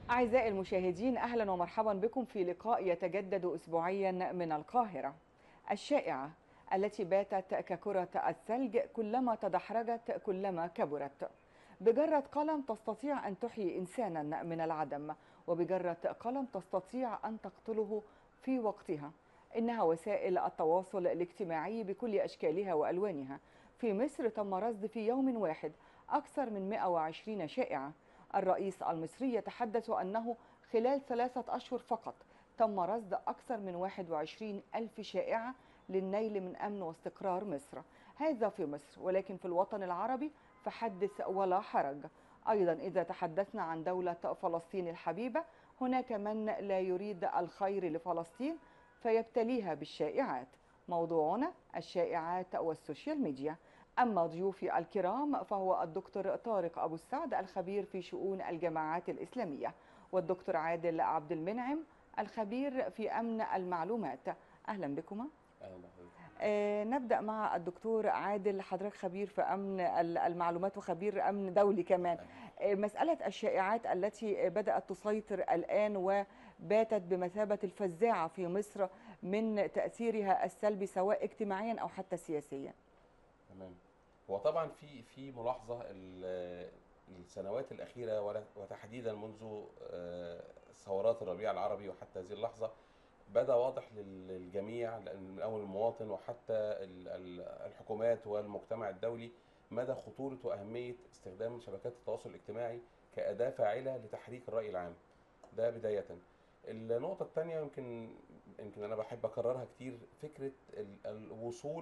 أعزائي المشاهدين أهلا ومرحبا بكم في لقاء يتجدد أسبوعيا من القاهرة الشائعة التي باتت ككرة الثلج كلما تدحرجت كلما كبرت بجرة قلم تستطيع أن تحيي إنسانا من العدم وبجرة قلم تستطيع أن تقتله في وقتها إنها وسائل التواصل الاجتماعي بكل أشكالها وألوانها في مصر تم رصد في يوم واحد أكثر من 120 شائعة الرئيس المصري يتحدث أنه خلال ثلاثة أشهر فقط تم رصد أكثر من 21 ألف شائعة للنيل من أمن واستقرار مصر هذا في مصر ولكن في الوطن العربي فحدث ولا حرج أيضا إذا تحدثنا عن دولة فلسطين الحبيبة هناك من لا يريد الخير لفلسطين فيبتليها بالشائعات موضوعنا الشائعات والسوشيال ميديا أما ضيوفي الكرام فهو الدكتور طارق أبو السعد الخبير في شؤون الجماعات الإسلامية والدكتور عادل عبد المنعم الخبير في أمن المعلومات أهلا بكما اهلا بحضرتك آه نبدأ مع الدكتور عادل حضرتك خبير في أمن المعلومات وخبير أمن دولي كمان آه مسألة الشائعات التي بدأت تسيطر الآن وباتت بمثابة الفزاعة في مصر من تأثيرها السلبي سواء اجتماعيا أو حتى سياسيا تمام هو طبعا في في ملاحظه ال- السنوات الاخيره ولا- وتحديدا منذ آه، ثورات الربيع العربي وحتى هذه اللحظه بدا واضح لل- للجميع لأن من اول المواطن وحتى ال- ال- الحكومات والمجتمع الدولي مدى خطوره واهميه استخدام شبكات التواصل الاجتماعي كاداه فاعله لتحريك الراي العام ده بدايه النقطة الثانية يمكن يمكن أنا بحب أكررها كتير فكرة ال- الوصول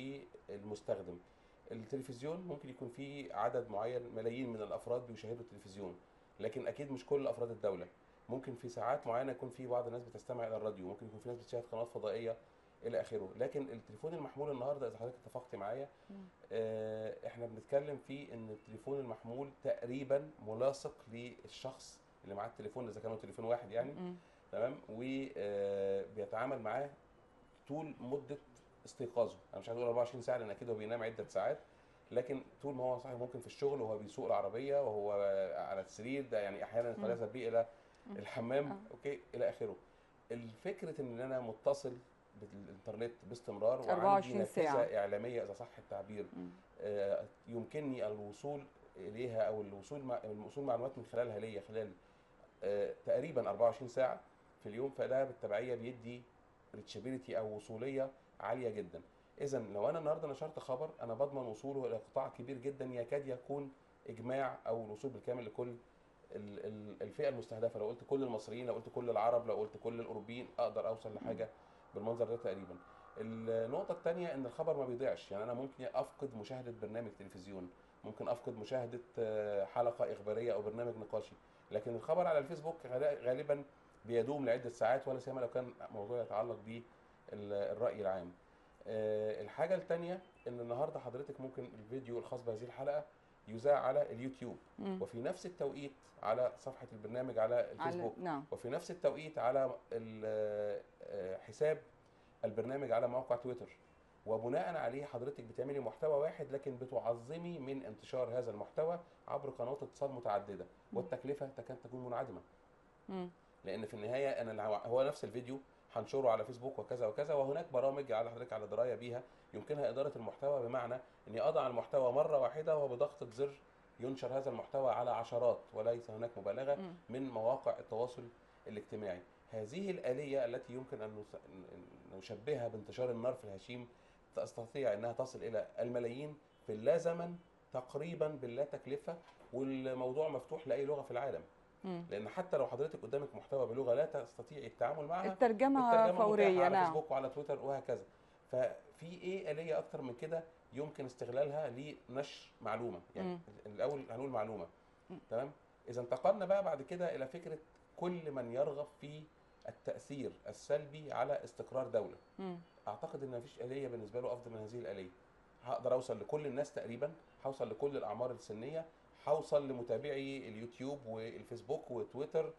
للمستخدم. التلفزيون ممكن يكون فيه عدد معين ملايين من الأفراد بيشاهدوا التلفزيون، لكن أكيد مش كل أفراد الدولة. ممكن في ساعات معينة يكون في بعض الناس بتستمع إلى الراديو، ممكن يكون في ناس بتشاهد قنوات فضائية إلى آخره، لكن التليفون المحمول النهاردة إذا حضرتك اتفقت معايا آه، إحنا بنتكلم في إن التليفون المحمول تقريبا ملاصق للشخص اللي معاه التليفون إذا كان هو تليفون واحد يعني مم. تمام وبيتعامل معاه طول مده استيقاظه انا مش عايز اقول 24 ساعه لان اكيد هو بينام عده ساعات لكن طول ما هو صاحي ممكن في الشغل وهو بيسوق العربيه وهو على السرير ده يعني احيانا مم. يتلذذ بيه الى الحمام آه. اوكي الى اخره الفكره ان انا متصل بالانترنت باستمرار 24 وعندي ساعة. نافذه اعلاميه اذا صح التعبير مم. آه، يمكنني الوصول اليها او الوصول مع الوصول معلومات من خلالها ليا خلال آه، تقريبا 24 ساعه في اليوم فده بالتبعيه بيدي ريتشابيليتي او وصوليه عاليه جدا اذا لو انا النهارده نشرت خبر انا بضمن وصوله الى قطاع كبير جدا يكاد يكون اجماع او الوصول بالكامل لكل ال- ال- الفئه المستهدفه لو قلت كل المصريين لو قلت كل العرب لو قلت كل الاوروبيين اقدر اوصل لحاجه بالمنظر ده تقريبا النقطه الثانيه ان الخبر ما بيضيعش يعني انا ممكن افقد مشاهده برنامج تلفزيون ممكن افقد مشاهده آه، حلقه اخباريه او برنامج نقاشي لكن الخبر على الفيسبوك غال- غالبا بيدوم لعده ساعات ولا سيما لو كان موضوع يتعلق بالراي العام آه، الحاجه الثانيه ان النهارده حضرتك ممكن الفيديو الخاص بهذه الحلقه يذاع على اليوتيوب مم. وفي نفس التوقيت على صفحه البرنامج على الفيسبوك على نعم وفي نفس التوقيت على ال- آه، حساب البرنامج على موقع تويتر وبناء عليه حضرتك بتعملي محتوى واحد لكن بتعظمي من انتشار هذا المحتوى عبر قنوات اتصال متعدده والتكلفه تكاد تكون منعدمه مم. لان في النهايه انا اللي هو- هو نفس الفيديو هنشره على فيسبوك وكذا وكذا وهناك برامج على حضرتك على درايه بيها يمكنها اداره المحتوى بمعنى اني اضع المحتوى مره واحده وبضغطه زر ينشر هذا المحتوى على عشرات وليس هناك مبالغه مم. من مواقع التواصل الاجتماعي هذه الآلية التي يمكن أن نس- أن نشبهها بانتشار النار في الهشيم تستطيع أنها تصل إلى الملايين في اللا زمن تقريبا باللا تكلفة والموضوع مفتوح لأي لغة في العالم مم. لأن حتى لو حضرتك قدامك محتوى بلغة لا تستطيعي التعامل معها الترجمة الترجمة فورية متاحة على نعم فيسبوك وعلى تويتر وهكذا ففي ايه آلية أكتر من كده يمكن استغلالها لنشر معلومة يعني مم. الأول هنقول معلومة مم. تمام إذا انتقلنا بقى بعد كده إلى فكرة كل من يرغب في التأثير السلبي على استقرار دولة مم. اعتقد ان مفيش آلية بالنسبة له افضل من هذه الآلية هقدر اوصل لكل الناس تقريبا هوصل لكل الاعمار السنية هوصل لمتابعي اليوتيوب والفيسبوك وتويتر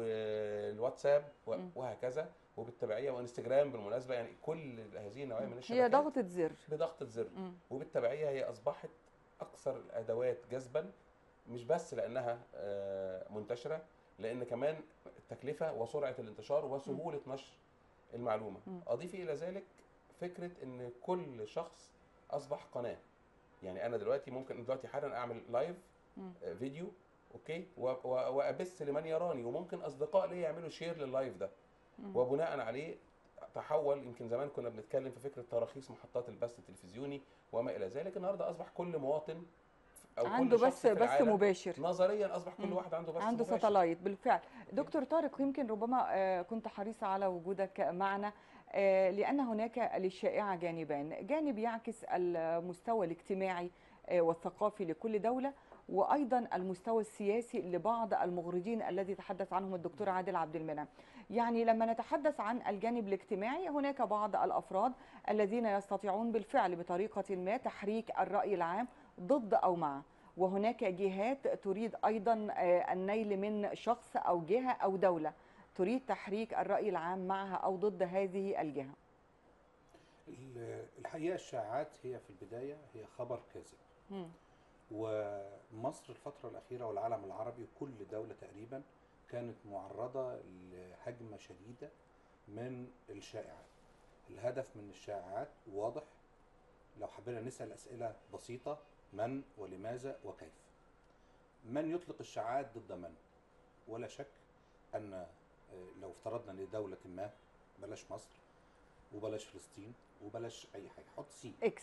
والواتساب و- مم. وهكذا وبالتبعية وانستجرام بالمناسبة يعني كل هذه النوعية من هي الشبكات ضغطة زر بضغطة زر مم. وبالتبعية هي اصبحت اكثر الادوات جذبا مش بس لانها آه، منتشرة لان كمان التكلفه وسرعه الانتشار وسهوله نشر المعلومه مم. اضيف الى ذلك فكره ان كل شخص اصبح قناه يعني انا دلوقتي ممكن دلوقتي حالا اعمل لايف مم. آه، فيديو اوكي و- و- وابث لمن يراني وممكن اصدقاء لي يعملوا شير لللايف ده مم. وبناء عليه تحول يمكن زمان كنا بنتكلم في فكره تراخيص محطات البث التلفزيوني وما الى ذلك النهارده اصبح كل مواطن او عنده كل شخص بس في بس العالم مباشر نظريا اصبح كل مم. واحد عنده بث عنده مباشر. ساتلايت بالفعل دكتور طارق يمكن ربما آه، كنت حريصة على وجودك معنا آه، لأن هناك للشائعة جانبان جانب يعكس المستوى الاجتماعي آه، والثقافي لكل دولة وأيضا المستوى السياسي لبعض المغرضين الذي تحدث عنهم الدكتور عادل عبد المنعم يعني لما نتحدث عن الجانب الاجتماعي هناك بعض الأفراد الذين يستطيعون بالفعل بطريقة ما تحريك الرأي العام ضد أو مع وهناك جهات تريد ايضا آه، النيل من شخص او جهه او دوله تريد تحريك الراي العام معها او ضد هذه الجهه ال- الحقيقه الشائعات هي في البدايه هي خبر كاذب مم. ومصر الفتره الاخيره والعالم العربي وكل دوله تقريبا كانت معرضه لهجمه شديده من الشائعات الهدف من الشائعات واضح لو حبينا نسال اسئله بسيطه من ولماذا وكيف من يطلق الشائعات ضد من ولا شك ان آه، لو افترضنا ان دوله ما بلاش مصر وبلاش فلسطين وبلاش اي حاجه حط سي اكس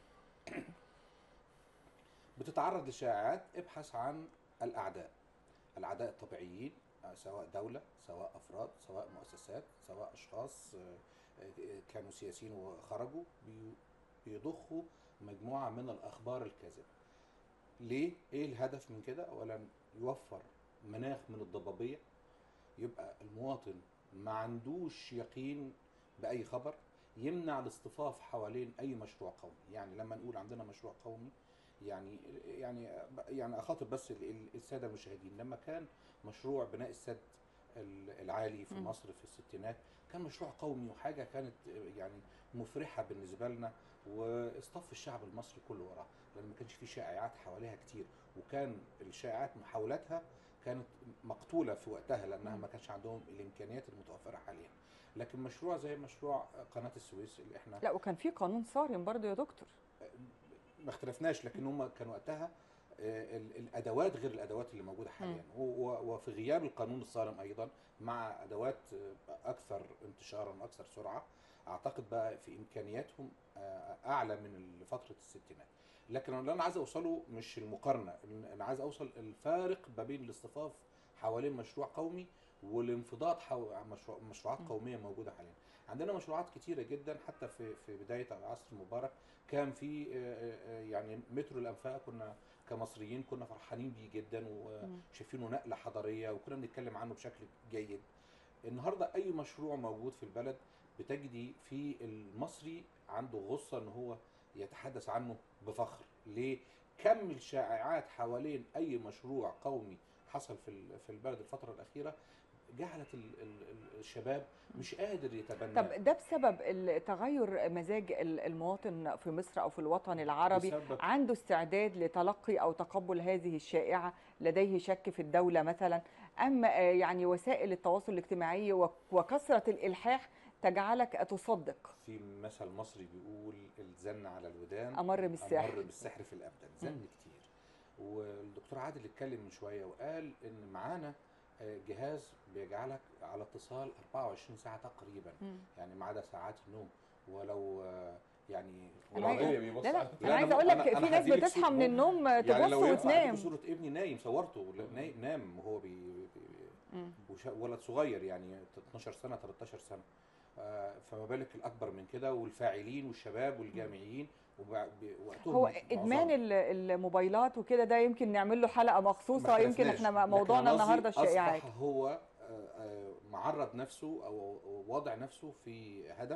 بتتعرض لشائعات ابحث عن الاعداء الاعداء الطبيعيين آه، سواء دوله سواء افراد سواء مؤسسات سواء اشخاص آه، آه، كانوا سياسيين وخرجوا بي- بيضخوا مجموعه من الاخبار الكاذبه ليه ايه الهدف من كده اولا يوفر مناخ من الضبابيه يبقى المواطن ما عندوش يقين باي خبر يمنع الاصطفاف حوالين اي مشروع قومي يعني لما نقول عندنا مشروع قومي يعني يعني يعني اخاطب بس ال- ال- الساده المشاهدين لما كان مشروع بناء السد ال- العالي في مم. مصر في الستينات كان مشروع قومي وحاجه كانت يعني مفرحه بالنسبه لنا واصطف الشعب المصري كله وراه لان ما كانش في شائعات حواليها كتير وكان الشائعات محاولاتها كانت مقتوله في وقتها لانها مم. ما كانش عندهم الامكانيات المتوفره حاليا لكن مشروع زي مشروع قناه السويس اللي احنا لا وكان في قانون صارم برضه يا دكتور ما اختلفناش لكن هم كان وقتها آه، ال- الادوات غير الادوات اللي موجوده حاليا و- و- وفي غياب القانون الصارم ايضا مع ادوات آه، اكثر انتشارا واكثر سرعه اعتقد بقى في امكانياتهم آه، اعلى من فتره الستينات لكن اللي انا عايز اوصله مش المقارنه انا عايز اوصل الفارق ما بين الاصطفاف حوالين مشروع قومي والانفضاض حول مشروع مشروعات م. قوميه موجوده حاليا عندنا مشروعات كتيره جدا حتى في في بدايه العصر المبارك كان في آه، آه، يعني مترو الانفاق كنا كمصريين كنا فرحانين بيه جدا مم. وشايفينه نقله حضاريه وكنا بنتكلم عنه بشكل جيد النهارده اي مشروع موجود في البلد بتجدي في المصري عنده غصه ان هو يتحدث عنه بفخر ليه كم الشائعات حوالين اي مشروع قومي حصل في ال- في البلد الفتره الاخيره جعلت ال- ال- ال- الشباب مش قادر يتبنى طب ده بسبب ال- تغير مزاج ال- المواطن في مصر او في الوطن العربي بسبب عنده استعداد لتلقي او تقبل هذه الشائعه لديه شك في الدوله مثلا ام آه، يعني وسائل التواصل الاجتماعي وك- وكثره الالحاح تجعلك تصدق في مثل مصري بيقول الزن على الودان امر بالسحر امر بالسحر في الابدان زن كتير والدكتور عادل اتكلم من شويه وقال ان معانا آه، جهاز بيجعلك على اتصال 24 ساعه تقريبا مم. يعني ما عدا ساعات النوم ولو آه، يعني أنا عايز- والعربية بيبص لا لا على- لا، انا عايزه أنا- اقول لك أنا- في أنا ناس هديلك بتصحى صوت من مو- النوم يعني تبص لو ينفع وتنام أديكوا صوره ابني نايم صورته لا، نايم نام وهو بي بي- مم. وش- ولد صغير يعني 12 سنه 13 سنه آه، فما بالك الاكبر من كده والفاعلين والشباب والجامعيين وبع- ب- وقتهم هو معظم. ادمان ال- الموبايلات وكده ده يمكن نعمل له حلقه مخصوصه ما يمكن اختلفناش. احنا لكن موضوعنا أنا قصدي النهارده الشائعات اصبح هو آه، آه، معرض نفسه او أو وضع نفسه في هدف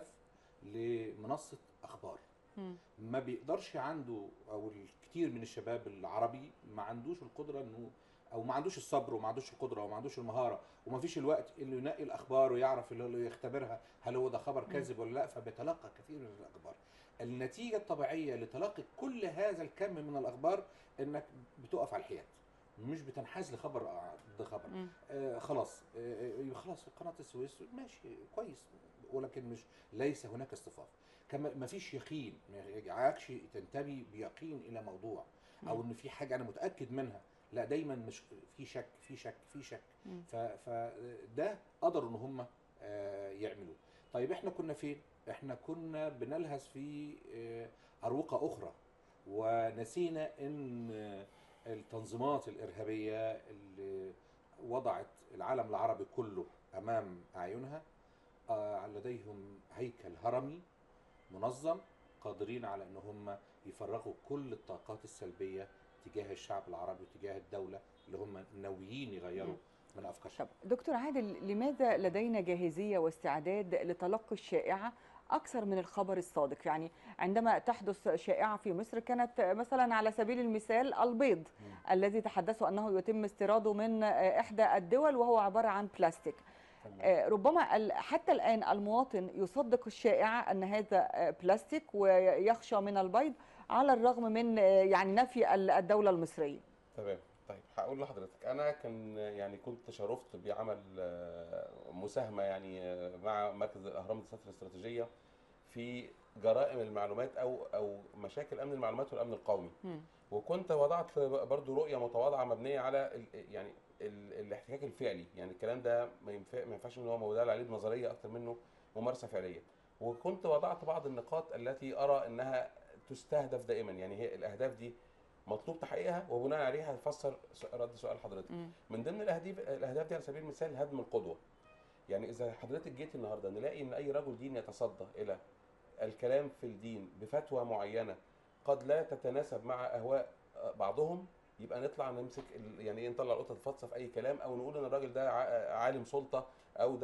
لمنصه اخبار مم. ما بيقدرش عنده او الكثير من الشباب العربي ما عندوش القدره انه او ما عندوش الصبر وما عندوش القدره وما عندوش المهاره وما فيش الوقت اللي ينقي الاخبار ويعرف اللي اللي يختبرها هل هو ده خبر كاذب ولا لا فبيتلقى كثير من الاخبار النتيجه الطبيعيه لتلقي كل هذا الكم من الاخبار انك بتقف على الحياد مش بتنحاز لخبر ضد خبر مم. آه خلاص آه آه، خلاص قناه السويس ماشي كويس ولكن مش ليس هناك اصطفاف كما ما فيش يقين ما يجعلكش تنتبه بيقين الى موضوع او ان في حاجه انا متاكد منها لا دايما مش في شك في شك في شك مم. ف- فده قدروا ان هم آه، يعملوه طيب احنا كنا فين احنا كنا بنلهث في آه، اروقه اخرى ونسينا ان آه، التنظيمات الارهابيه اللي وضعت العالم العربي كله امام اعينها آه، لديهم هيكل هرمي منظم قادرين على ان هم يفرغوا كل الطاقات السلبيه تجاه الشعب العربي وتجاه الدوله اللي هم ناويين يغيروا مم. من افكار طب دكتور عادل لماذا لدينا جاهزية واستعداد لتلقي الشائعة أكثر من الخبر الصادق يعني عندما تحدث شائعة في مصر كانت مثلا على سبيل المثال البيض مم. الذي تحدثوا أنه يتم استيراده من إحدى الدول وهو عبارة عن بلاستيك تمام. آه، ربما ال- حتى الآن المواطن يصدق الشائعة أن هذا آه، بلاستيك ويخشى من البيض على الرغم من آه، يعني نفي ال- الدولة المصرية تمام طيب هقول لحضرتك انا كان يعني كنت شرفت بعمل آه، مساهمه يعني آه، مع مركز الاهرام للدراسات الاستراتيجيه في جرائم المعلومات او او مشاكل امن المعلومات والامن القومي مم. وكنت وضعت برضو رؤيه متواضعه مبنيه على ال- يعني ال- الاحتكاك الفعلي يعني الكلام ده ما ينفع ما ينفعش ان هو مودال عليه بنظريه اكتر منه ممارسه فعليه وكنت وضعت بعض النقاط التي ارى انها تستهدف دائما يعني هي الاهداف دي مطلوب تحقيقها وبناء عليها هفسر س- رد سؤال حضرتك مم. من ضمن الاهداف الاهداف دي على سبيل المثال هدم القدوه يعني اذا حضرتك جيت النهارده نلاقي ان اي رجل دين يتصدى الى الكلام في الدين بفتوى معينه قد لا تتناسب مع اهواء بعضهم يبقى نطلع نمسك ال- يعني ايه نطلع القطه تفصل في اي كلام او نقول ان الراجل ده ع- عالم سلطه او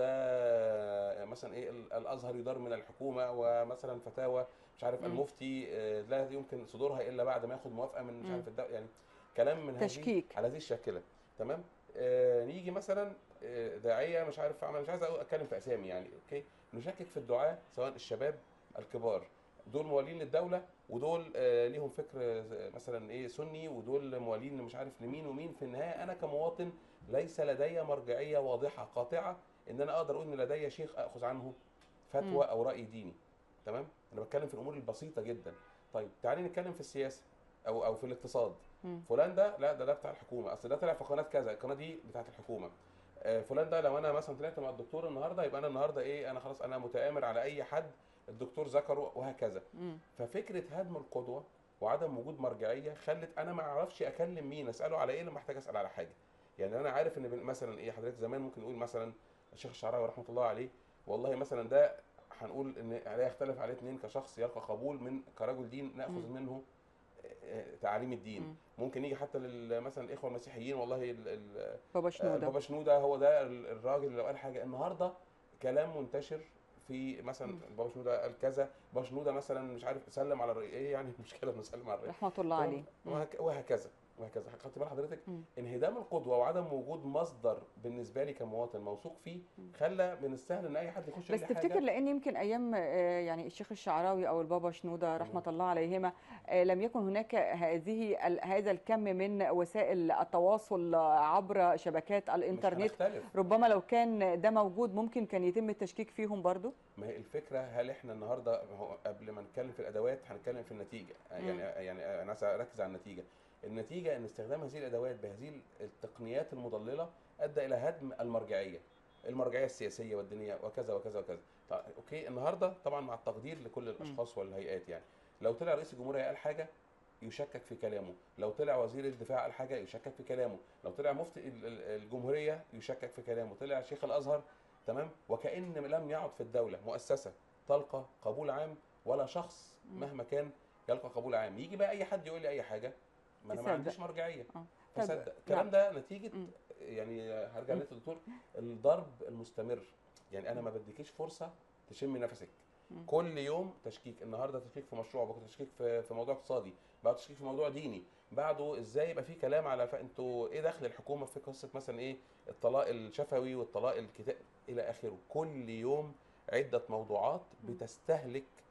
ده مثلا ايه ال- الازهر يدار من الحكومه ومثلا فتاوى مش عارف مم. المفتي آه، لا يمكن صدورها الا بعد ما ياخد موافقه من مش مم. عارف الدولة يعني كلام من هذه تشكيك. على هذه الشاكله تمام آه نيجي مثلا آه، داعيه مش عارف عمل مش عايز أقول- اتكلم في اسامي يعني اوكي نشكك في الدعاه سواء الشباب الكبار دول موالين للدوله ودول آه ليهم فكر آه، مثلا ايه سني ودول موالين مش عارف لمين ومين في النهايه انا كمواطن ليس لدي مرجعيه واضحه قاطعه ان انا اقدر اقول ان لدي شيخ اخذ عنه مم. فتوى او راي ديني تمام انا بتكلم في الامور البسيطه جدا طيب تعالي نتكلم في السياسه او او في الاقتصاد مم. فلان ده لا ده ده بتاع الحكومه اصل ده طلع في قناه كذا القناه دي بتاعت الحكومه آه، فلان ده لو انا مثلا طلعت مع الدكتور النهارده يبقى انا النهارده ايه انا خلاص انا متآمر على اي حد الدكتور ذكره وهكذا مم. ففكره هدم القدوه وعدم وجود مرجعيه خلت انا ما اعرفش اكلم مين اساله على ايه لما احتاج اسال على حاجه يعني انا عارف ان بن- مثلا ايه حضرتك زمان ممكن نقول مثلا الشيخ الشعراوي رحمه الله عليه والله مثلا ده هنقول ان لا يختلف عليه اثنين كشخص يلقى قبول من كرجل دين ناخذ مم. منه آه، تعاليم الدين مم. ممكن يجي حتى لل- مثلا الاخوه المسيحيين والله ال- ال- بابا آه، شنودة بابا شنوده هو ده ال- الراجل اللي لو قال حاجه النهارده كلام منتشر في مثلا مم. بابا شنوده قال كذا بابا شنوده مثلا مش عارف سلم على الرئيس ايه يعني المشكله انه سلم على الرئيس رحمة الله تمام؟ عليه مم. وهك- وهكذا وهكذا خدت بال حضرتك مم. انهدام القدوه وعدم وجود مصدر بالنسبه لي كمواطن موثوق فيه مم. خلى من السهل ان اي حد يخش يقول بس لي تفتكر حاجه لان يمكن ايام آه، يعني الشيخ الشعراوي او البابا شنوده رحمه الله عليهما آه، لم يكن هناك هذه ال- هذا الكم من وسائل التواصل عبر شبكات مش الانترنت هنختلف ربما لو كان ده موجود ممكن كان يتم التشكيك فيهم برضو ما هي الفكره هل احنا النهارده ما هو قبل ما نتكلم في الادوات هنتكلم في النتيجه يعني يعني انا عايز اركز على النتيجه النتيجه ان استخدام هذه الادوات بهذه التقنيات المضلله ادى الى هدم المرجعيه المرجعيه السياسيه والدينيه وكذا وكذا وكذا طيب اوكي النهارده طبعا مع التقدير لكل الاشخاص والهيئات يعني لو طلع رئيس الجمهوريه قال حاجه يشكك في كلامه لو طلع وزير الدفاع قال حاجه يشكك في كلامه لو طلع مفتي ال- ال- الجمهوريه يشكك في كلامه طلع شيخ الازهر تمام وكأن لم يعد في الدولة مؤسسة تلقى قبول عام ولا شخص مم. مهما كان يلقى قبول عام يجي بقى اي حد يقول لي اي حاجة ما انا ما تصدق. عنديش مرجعية آه. طب، فصدق الكلام نعم. ده نتيجة مم. يعني هرجع لك دكتور الضرب المستمر يعني انا ما بديكيش فرصة تشمي نفسك مم. كل يوم تشكيك النهارده تشكيك في مشروع بكره تشكيك في في موضوع اقتصادي بعد تشكيك في موضوع ديني بعده ازاي يبقى في كلام على فانتوا ايه دخل الحكومه في قصه مثلا ايه الطلاق الشفوي والطلاق الكتاب الى اخره كل يوم عده موضوعات مم. بتستهلك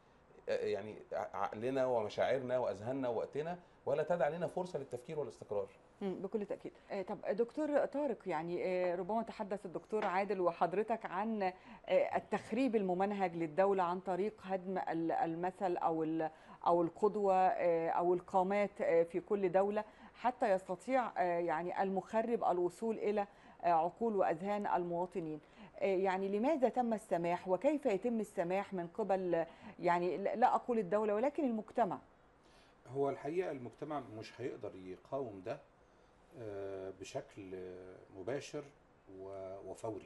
آه، يعني عقلنا ومشاعرنا واذهاننا ووقتنا ولا تدع لنا فرصه للتفكير والاستقرار مم، بكل تأكيد آه، طب دكتور طارق يعني آه، ربما تحدث الدكتور عادل وحضرتك عن آه، التخريب الممنهج للدولة عن طريق هدم ال- المثل أو ال- أو القدوة آه، أو القامات آه، في كل دولة حتى يستطيع آه، يعني المخرب الوصول إلى آه، عقول وأذهان المواطنين آه، يعني لماذا تم السماح وكيف يتم السماح من قبل آه، يعني لا لا أقول الدولة ولكن المجتمع هو الحقيقه المجتمع مش هيقدر يقاوم ده آه، بشكل آه، مباشر و- وفوري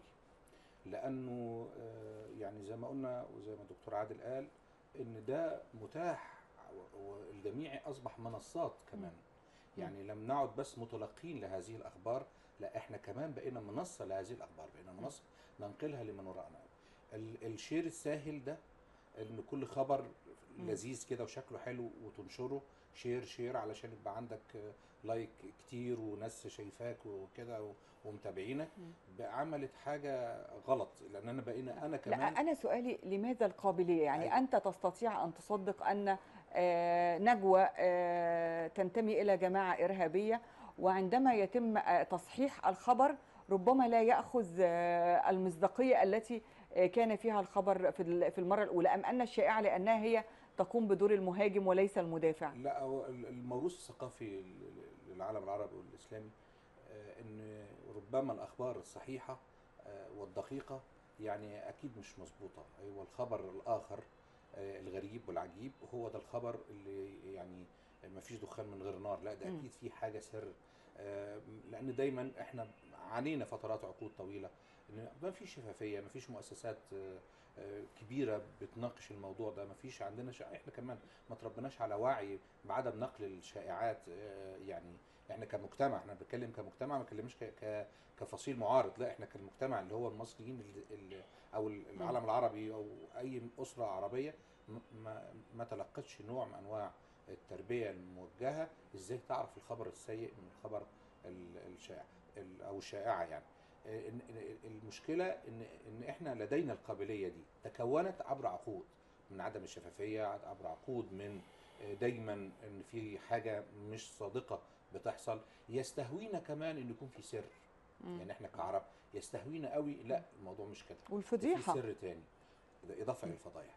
لانه آه، يعني زي ما قلنا وزي ما الدكتور عادل قال ان ده متاح و- والجميع اصبح منصات كمان مم. يعني لم نعد بس متلقين لهذه الاخبار لا احنا كمان بقينا منصه لهذه الاخبار بقينا منصه ننقلها لمن وراءنا ال- الشير الساهل ده ان كل خبر مم. لذيذ كده وشكله حلو وتنشره شير شير علشان يبقى عندك آه، لايك كتير وناس شايفاك وكده و- ومتابعينك مم. بقى عملت حاجه غلط لان انا بقينا انا لا كمان أنا سؤالي لماذا القابلية يعني أيوة. أنت تستطيع أن تصدق أن آه، نجوى آه، تنتمي إلى جماعة إرهابية وعندما يتم آه، تصحيح الخبر ربما لا يأخذ آه، المصداقية التي آه، كان فيها الخبر في ال- في المرة الأولى أم أن الشائعة لأنها هي تقوم بدور المهاجم وليس المدافع لا هو ال- الموروث الثقافي ل- للعالم العربي والاسلامي آه، ان ربما الاخبار الصحيحه آه، والدقيقه يعني اكيد مش مظبوطه هو الخبر الاخر آه، الغريب والعجيب هو ده الخبر اللي يعني ما فيش دخان من غير نار لا ده مم. اكيد في حاجه سر آه، لان دايما احنا عانينا فترات عقود طويله ان ما فيش شفافيه ما فيش مؤسسات آه، آه، كبيره بتناقش الموضوع ده ما فيش عندنا شا... احنا كمان ما تربناش على وعي بعدم نقل الشائعات آه، يعني احنا كمجتمع احنا بنتكلم كمجتمع ما بنتكلمش ك... ك... كفصيل معارض لا احنا كالمجتمع اللي هو المصريين اللي... او العالم العربي او اي اسره عربيه م- ما ما تلقتش نوع من انواع التربيه الموجهه ازاي تعرف الخبر السيء من الخبر ال- الشائع ال- او الشائعه يعني آه، إن- إن- المشكله ان ان احنا لدينا القابليه دي تكونت عبر عقود من عدم الشفافيه عبر عقود من آه، دايما ان في حاجه مش صادقه بتحصل يستهوينا كمان ان يكون في سر مم. يعني احنا كعرب يستهوينا قوي لا الموضوع مش كده في والفضيحة سر تاني ده اضافه للفضايح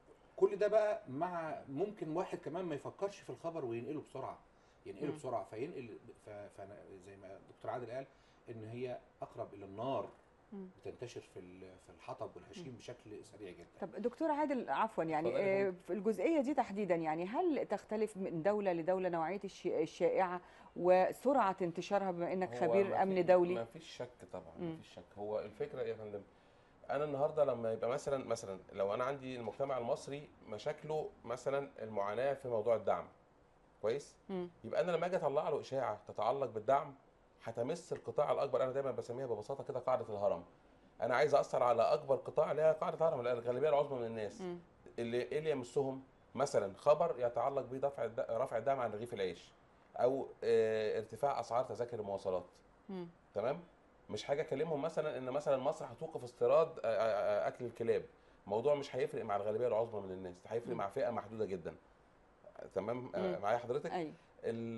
كل ده بقى مع ممكن واحد كمان ما يفكرش في الخبر وينقله بسرعه ينقله مم. بسرعه فينقل ف... فأنا زي ما الدكتور عادل قال ان هي اقرب الى النار مم. بتنتشر في ال- في الحطب والهشيم بشكل سريع جدا طب دكتور عادل عفوا يعني اتفضلي يا آه، في الجزئيه دي تحديدا يعني هل تختلف من دوله لدوله نوعيه الش- الشائعه وسرعه انتشارها بما انك هو خبير ما امن في- دولي ما فيش شك طبعا مم. ما فيش شك هو الفكره يا فندم انا النهارده لما يبقى مثلا مثلا لو انا عندي المجتمع المصري مشاكله مثلا المعاناه في موضوع الدعم كويس مم. يبقى انا لما اجي اطلع له اشاعه تتعلق بالدعم هتمس القطاع الاكبر انا دايما بسميها ببساطه كده قاعده الهرم انا عايز اثر على اكبر قطاع اللي هي قاعده الهرم اللي هي الغالبيه العظمى من الناس مم. اللي ايه اللي يمسهم مثلا خبر يتعلق بدفع الد- رفع الدعم عن رغيف العيش او آه، ارتفاع اسعار تذاكر المواصلات مم. تمام مش حاجه اكلمهم مثلا ان مثلا مصر هتوقف استيراد آه، آه، آه، اكل الكلاب موضوع مش هيفرق مع الغالبيه العظمى من الناس هيفرق مم. مع فئه محدوده جدا تمام آه، مم. معايا حضرتك ايوه ال-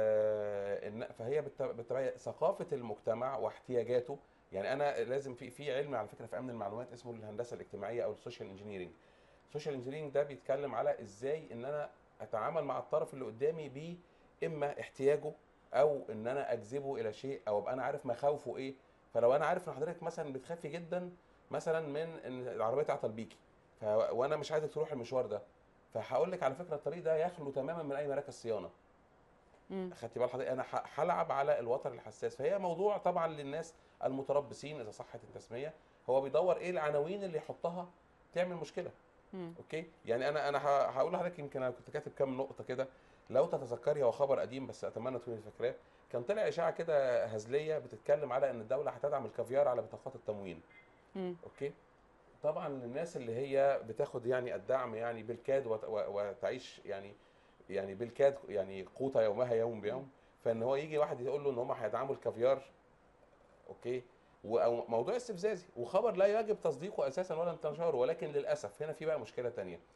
آه، الن- فهي بالت- بالتبعيه ثقافه المجتمع واحتياجاته يعني انا لازم في في علم على فكره في امن المعلومات اسمه الهندسه الاجتماعيه او السوشيال انجينيرنج السوشيال انجينيرنج ده بيتكلم على ازاي ان انا اتعامل مع الطرف اللي قدامي ب اما احتياجه او ان انا اجذبه الى شيء او ابقى انا عارف مخاوفه ايه فلو انا عارف ان حضرتك مثلا بتخافي جدا مثلا من ان العربيه تعطل بيكي ف... وانا مش عايزك تروح المشوار ده فهقول لك على فكره الطريق ده يخلو تماما من اي مراكز صيانه مم. خدتي بال حضرتك انا ح- هلعب على الوتر الحساس فهي موضوع طبعا للناس المتربصين اذا صحت التسميه هو بيدور ايه العناوين اللي يحطها تعمل مشكله مم. اوكي يعني انا انا ه- هقول لحضرتك يمكن انا كنت كاتب كام نقطه كده لو تتذكري هو خبر قديم بس اتمنى تكوني فاكراه كان طلع اشاعه كده هزليه بتتكلم على ان الدوله هتدعم الكافيار على بطاقات التموين مم. اوكي طبعا للناس اللي هي بتاخد يعني الدعم يعني بالكاد وت- و- وتعيش يعني يعني بالكاد يعني قوت يومها يوم بيوم فان هو يجي واحد يقول له ان هم هيدعموا الكافيار اوكي وموضوع استفزازي وخبر لا يجب تصديقه اساسا ولا انتشاره ولكن للاسف هنا في بقى مشكله تانية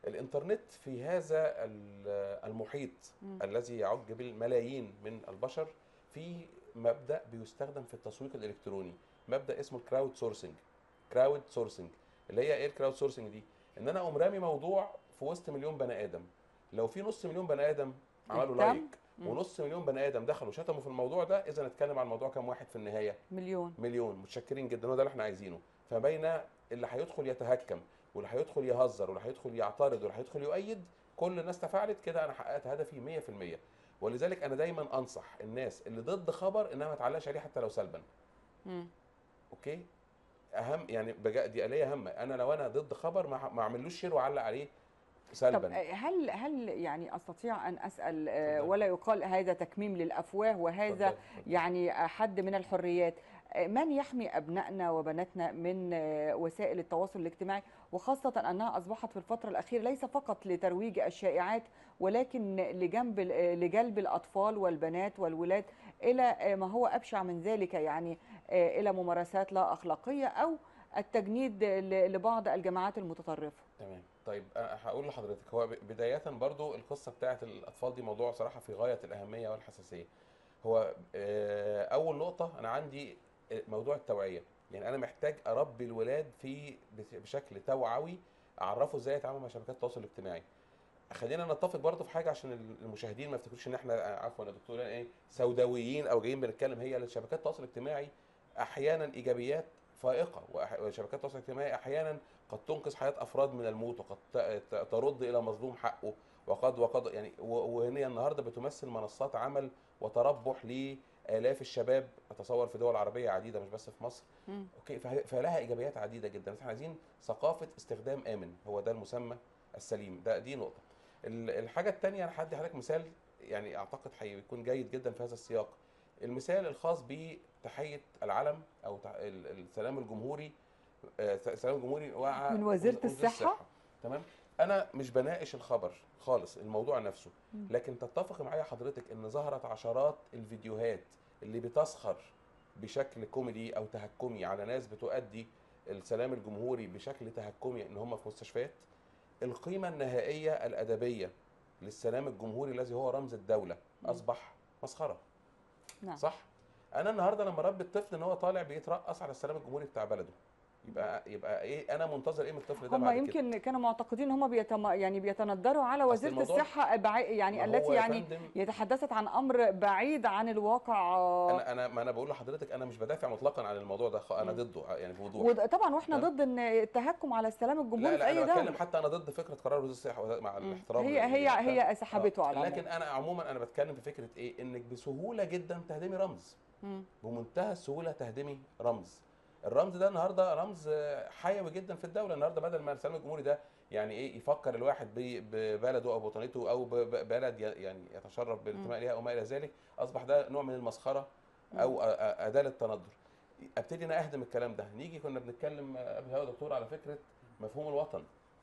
الانترنت في هذا ال- المحيط مم. الذي يعج بالملايين من البشر في مبدا بيستخدم في التسويق الالكتروني مبدا اسمه الكراود سورسنج كراود سورسنج اللي هي ايه الكراود سورسنج دي ان انا اقوم رامي موضوع في وسط مليون بني ادم لو في نص مليون بني ادم عملوا اهتم. لايك مم. ونص مليون بني ادم دخلوا شتموا في الموضوع ده اذا نتكلم عن الموضوع كام واحد في النهايه مليون مليون متشكرين جدا هو ده اللي احنا عايزينه فبين اللي هيدخل يتهكم واللي هيدخل يهزر واللي هيدخل يعترض واللي هيدخل يؤيد كل الناس تفاعلت كده انا حققت هدفي 100% ولذلك انا دايما انصح الناس اللي ضد خبر انها ما تعلقش عليه حتى لو سلبا مم. اوكي اهم يعني بجا دي آلية هامه انا لو انا ضد خبر ما ما اعملوش شير واعلق عليه طب سلبا آه، هل هل يعني استطيع ان اسال آه، اتفضل. ولا يقال هذا تكميم للافواه وهذا اتفضل، اتفضل. يعني حد من الحريات آه، من يحمي ابنائنا وبناتنا من آه، وسائل التواصل الاجتماعي وخاصه انها اصبحت في الفتره الاخيره ليس فقط لترويج الشائعات ولكن لجنب ال- لجلب الاطفال والبنات والولاد الى آه، ما هو ابشع من ذلك يعني آه، الى ممارسات لا اخلاقيه او التجنيد ل- لبعض الجماعات المتطرفه تمام طيب أنا هقول لحضرتك هو ب- بداية برضو القصة بتاعت الأطفال دي موضوع صراحة في غاية الأهمية والحساسية هو آه، أول نقطة أنا عندي آه، موضوع التوعية يعني أنا محتاج أربي الولاد في بت- بشكل توعوي أعرفه إزاي يتعامل مع شبكات التواصل الاجتماعي خلينا نتفق برضه في حاجه عشان المشاهدين ما يفتكروش ان احنا آه، عفوا يا دكتور يعني ايه سوداويين او جايين بنتكلم هي شبكات التواصل الاجتماعي احيانا ايجابيات فائقه وأح- وشبكات التواصل الاجتماعي احيانا قد تنقذ حياه افراد من الموت وقد ت- ت- ترد الى مظلوم حقه وقد وقد يعني و- وهي النهارده بتمثل منصات عمل وتربح لالاف الشباب اتصور في دول عربيه عديده مش بس في مصر مم. اوكي فه- فلها ايجابيات عديده جدا بس احنا عايزين ثقافه استخدام امن هو ده المسمى السليم ده دي نقطه ال- الحاجه الثانيه انا هدي حضرتك مثال يعني اعتقد هيكون جيد جدا في هذا السياق المثال الخاص بتحيه العلم او تع- ال- السلام الجمهوري آه، السلام الجمهوري مع من وزيرة الصحة؟ تمام انا مش بناقش الخبر خالص الموضوع نفسه مم. لكن تتفق معايا حضرتك ان ظهرت عشرات الفيديوهات اللي بتسخر بشكل كوميدي او تهكمي على ناس بتؤدي السلام الجمهوري بشكل تهكمي ان هم في مستشفيات القيمه النهائيه الادبيه للسلام الجمهوري الذي هو رمز الدوله مم. اصبح مسخره نعم صح انا النهارده لما اربي الطفل ان هو طالع بيترقص على السلام الجمهوري بتاع بلده يبقى يبقى ايه انا منتظر ايه من الطفل ده هم بعد كده يمكن كانوا معتقدين ان هم بيتم يعني بيتندروا على أصل وزيره الموضوع- الصحه بعي يعني ما هو التي يا يعني فندم يتحدثت عن امر بعيد عن الواقع آه، انا انا ما انا بقول لحضرتك انا مش بدافع مطلقا عن الموضوع ده خ- انا مم. ضده يعني بوضوح وطبعا واحنا لا. ضد ان التهكم على السلام الجمهوري لا في لا اي انا بتكلم دوله حتى انا ضد فكره قرار وزير الصحه مع مم. الاحترام هي هي يعني هي سحبته آه. على العموم. لكن انا عموما انا بتكلم في فكره ايه انك بسهوله جدا تهدمي رمز مم. بمنتهى السهوله تهدمي رمز الرمز ده النهارده رمز آه، حيوي جدا في الدوله النهارده بدل ما السلام الجمهوري ده يعني ايه يفكر الواحد ب- ببلده او وطنيته او ب- ب- بلد ي- يعني يتشرف بالانتماء ليها او ما الى ذلك اصبح ده نوع من المسخره او آه، آه، اداه للتندر ابتدي انا اهدم الكلام ده نيجي كنا بنتكلم آه، قبل هوا دكتور على فكره مفهوم الوطن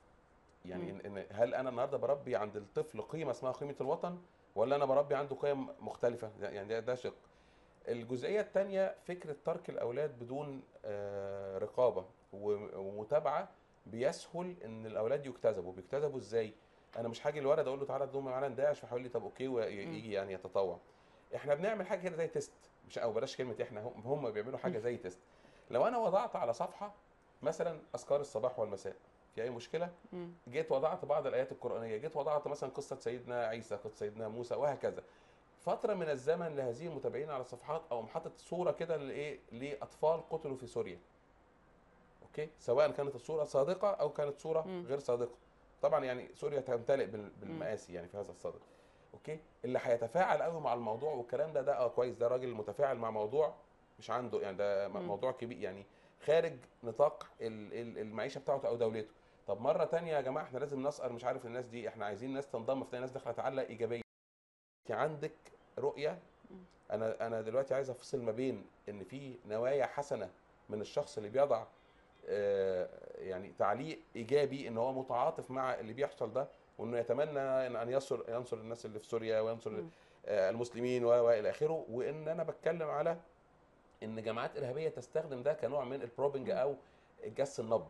يعني مم. إن- ان هل انا النهارده بربي عند الطفل قيمه اسمها قيمه الوطن ولا انا بربي عنده قيم مختلفه يعني ده, ده شق الجزئيه الثانيه فكره ترك الاولاد بدون آه، رقابه و- ومتابعه بيسهل ان الاولاد يجتذبوا بيجتذبوا ازاي انا مش هاجي الولد اقول له تعالى تضم معانا نداعش فهيقول لي طب اوكي ويجي يعني يتطوع احنا بنعمل حاجه كده زي تيست مش او بلاش كلمه احنا هم, هم بيعملوا حاجه زي تيست لو انا وضعت على صفحه مثلا اذكار الصباح والمساء في اي مشكله مم. جيت وضعت بعض الايات القرانيه جيت وضعت مثلا قصه سيدنا عيسى قصه سيدنا موسى وهكذا فتره من الزمن لهذه المتابعين على الصفحات او محطه صوره كده لايه لاطفال قتلوا في سوريا اوكي سواء كانت الصوره صادقه او كانت صوره مم. غير صادقه طبعا يعني سوريا تمتلئ بال- بالمآسي يعني في هذا الصدد اوكي اللي هيتفاعل قوي مع الموضوع والكلام ده ده اه كويس ده راجل متفاعل مع موضوع مش عنده يعني ده م- مم. موضوع كبير يعني خارج نطاق ال- ال- المعيشه بتاعته او دولته طب مره تانية يا جماعه احنا لازم نسأل مش عارف الناس دي احنا عايزين ناس تنضم في ناس داخله تعلق ايجابيه انت عندك رؤيه مم. انا انا دلوقتي عايز افصل ما بين ان في نوايا حسنه من الشخص اللي بيضع آه، يعني تعليق ايجابي ان هو متعاطف مع اللي بيحصل ده وانه يتمنى ان أن ينصر ينصر الناس اللي في سوريا وينصر مم. آه، المسلمين و- والى اخره وان انا بتكلم على ان جماعات ارهابيه تستخدم ده كنوع من البروبنج مم. او جس النبض